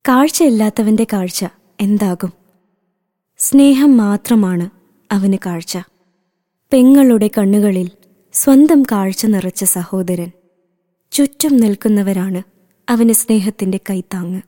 കാഴ്ചയില്ലാത്തവന്റെ കാഴ്ച എന്താകും സ്നേഹം മാത്രമാണ് അവന് കാഴ്ച പെങ്ങളുടെ കണ്ണുകളിൽ സ്വന്തം കാഴ്ച നിറച്ച സഹോദരൻ ചുറ്റും നിൽക്കുന്നവരാണ് അവന് സ്നേഹത്തിന്റെ കൈത്താങ്ങ്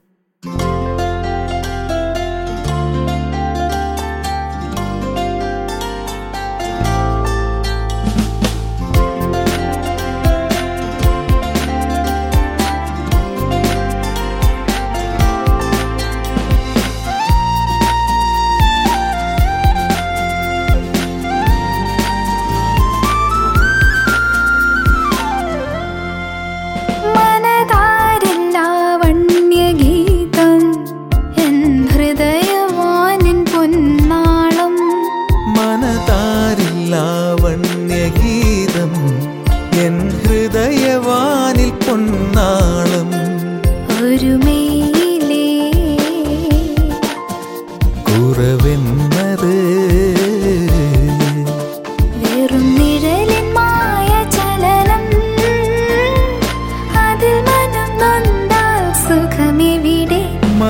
മനതാരില്ലാവണ്യഗീതം എൻ ഹൃദയവാനിൻ പൊന്നാളം മനതാരില്ലാവണ്യഗീതം എൻ ഹൃദയവാനിൽ പൊന്നാളം ഒരുമയിലേ കുറവെന്നത് വെറും നിഴലിൻ മായ ചലനം അതിൽ മനം നൊന്താൽ സുഖമെവിടെ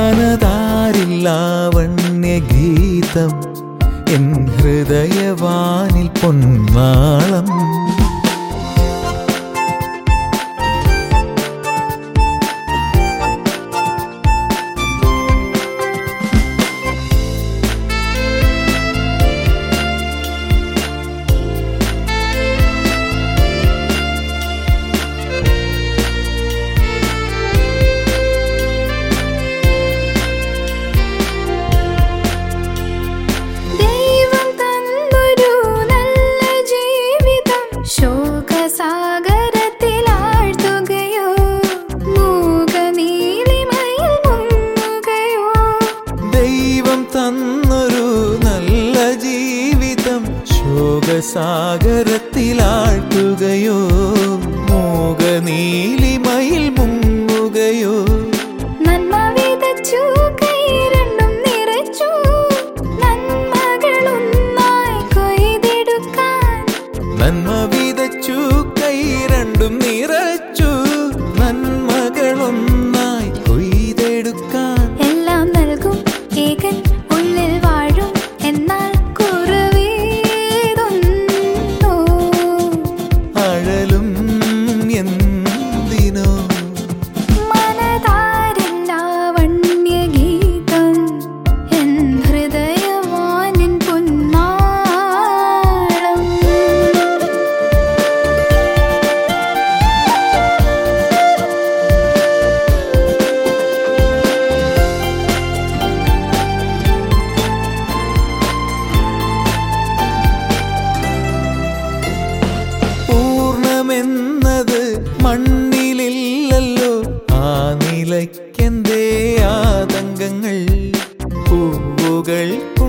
മനതാരില്ലാവണ്യഗീതം എൻ ഹൃദയവാനിൽ പൊന്നാളം ദൈവം തന്നൊരു നല്ല ജീവിതം ശോകസാഗരത്തിലാഴ്ത്തുകയോ മൂകനീലിമയിൽ മുങ്ങുകയോ ദൈവം തന്നൊരു നല്ല ജീവിതം ശോകസാഗരത്തിലാഴ്ത്തുകയോ മോകനീലിമയിൽ മുങ്ങുകയോ നന്മ വിതച്ചു കൈരണ്ടും നിറച്ചു നന്മകളൊന്നായി കൊയ്തെടുക്കാൻ നന്മ വിതച്ചു കൈ രണ്ടും നിറച്ചു നന്മകളൊന്നായി കൊയ്തെടുക്കാൻ എല്ലാം നൽകും ഏകൻ ഉള്ളിൽ വാഴും എന്നാൽ കുറവേതൊന്നോ അഴലും എന്തിനോ മനതാരില്ലാവണ്യഗീതം എൻ ഹൃദയവാനിൻ പൊന്നാളം പൂർണ്ണമെന്നത് മണ്ണിലില്ലല്ലോ ആ നിലയ്ക്കെന്തേ ആതങ്കങ്ങൾ പൂവുകൾ